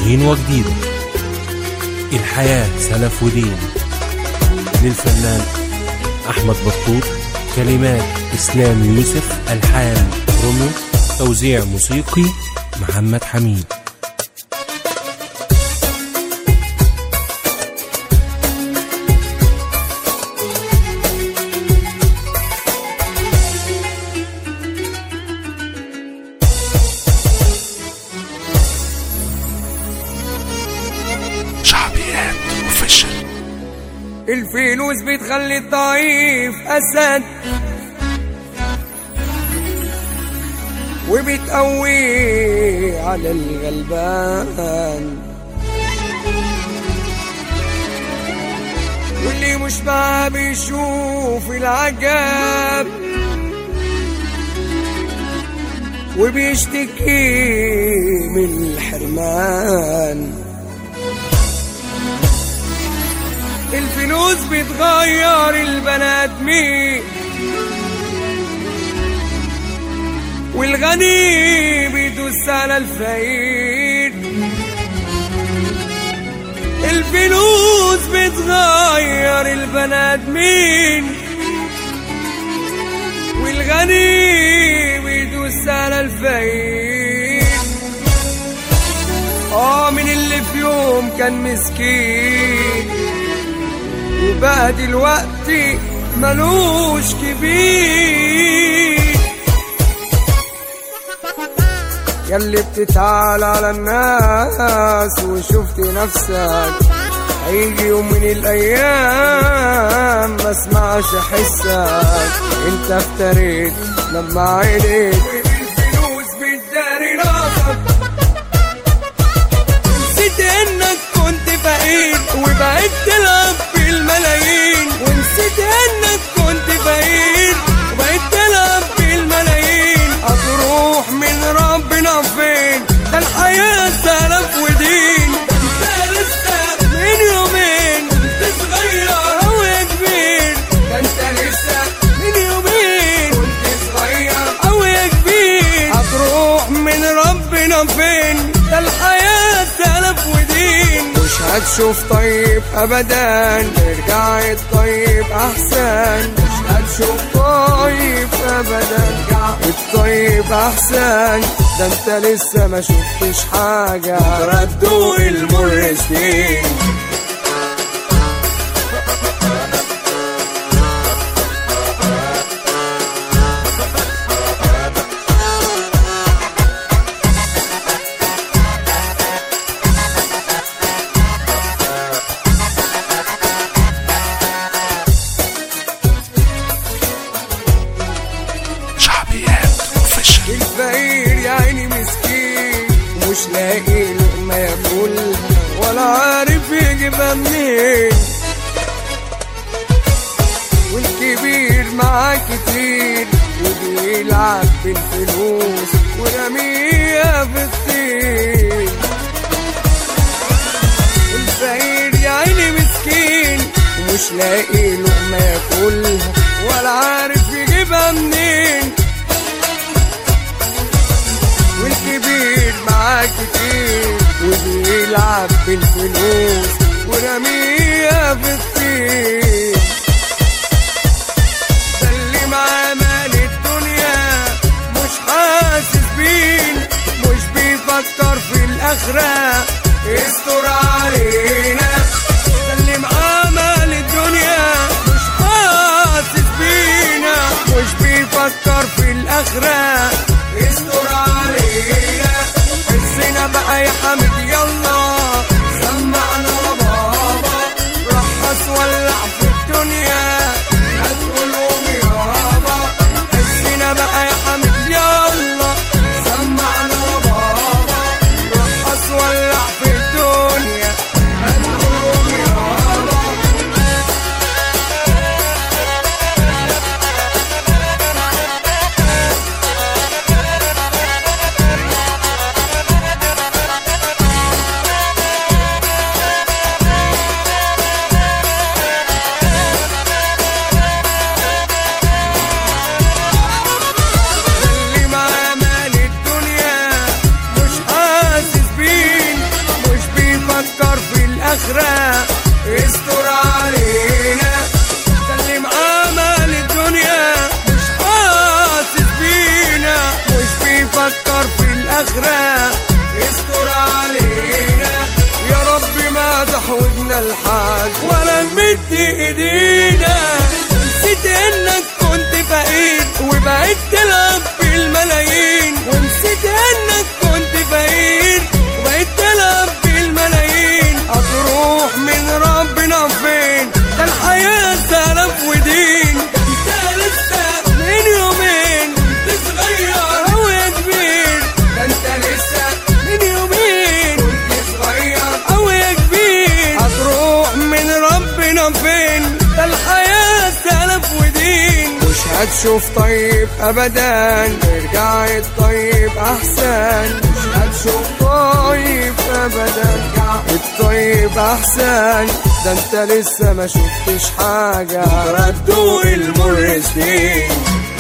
غنوة جديدة الحياة سلف ودين للفنان أحمد بطوط كلمات إسلام يوسف ألحان روميو توزيع موسيقي محمد حميد شعبيات اوفيشال الفلوس بتخلي الضعيف أسد وبتقوي على الغلبان واللي مش معاه بيشوف العجب وبيشتكي من الحرمان الفلوس بتغير البنات مين والغني بيدوس على الفقير الفلوس بتغير البنات مين والغني بيدوس على الفقير اه من اللي في يوم كان مسكين وبقى دلوقتي ملوش كبير ياللي بتتعال على الناس وشفت نفسك هيجي يوم من الايام ما اسمعش حسك انت افتريت لما عينيك الفلوس بتداري راسك نسيت انك كنت فقير وبقيت تلعب بالملايين ونسيت انك كنت فقير وبقيت تلعب بالملايين هتروح من ربنا فين ده الحياة سلف ودين انت لسه من يومين كنت صغير أوي يا كبير ده انت لسه من يومين كنت صغير أوي يا كبير هتروح من ربنا فين ده الحياة سلف ودين مش هتشوف طيب ابدا ارجع الطيب احسن مش هتشوف طيب ابدا ارجع الطيب احسن ده انت لسه ما شفتش حاجة ردوا المر سنين شعبيات اوفيشال الفقير يا عيني مسكين ومش لاقي لقمة ياكل ولا عارف يجيبها منين والكبير معاه كتير وبيلعب بالفلوس ورميها في الطين الفقير يا عيني مسكين ومش لاقي لقمة ياكلها ولا عارف يجيبها منين والكبير معاه كتير وبيلعب بالفلوس ورميها في الطين ده اللي معاه مال الدنيا مش حاسس بين مش بيفكر في الآخرة يستر علينا ده اللي معاه مال الدنيا مش حاسس بينا مش بيفكر في الآخرة يستر علينا حسنا بقى يا حمد يلا سمعنا بابا رقص ولع في الدنيا هتقولهم يابا حسنا بقى يا حمد يلا سمعنا بابا رقص ولع في الدنيا هتقولهم يابا ايدينا نسيت انك كنت فقير وبقيت تلعب بالملايين ونسيت انك كنت فقير وبقيت تلعب بالملايين هتروح من ربنا فين ده الحياة سلف ودين انت لسه من يومين كنت صغير أوي يا كبير ده انت لسه من يومين كنت صغير أوي يا كبير هتروح من ربنا فين ده الحياة سلف ودين مش هتشوف طيب ابدا ارجع الطيب احسن مش هتشوف طيب ابدا الطيب احسن ده انت لسه ما شفتش حاجة ردوا المر سنين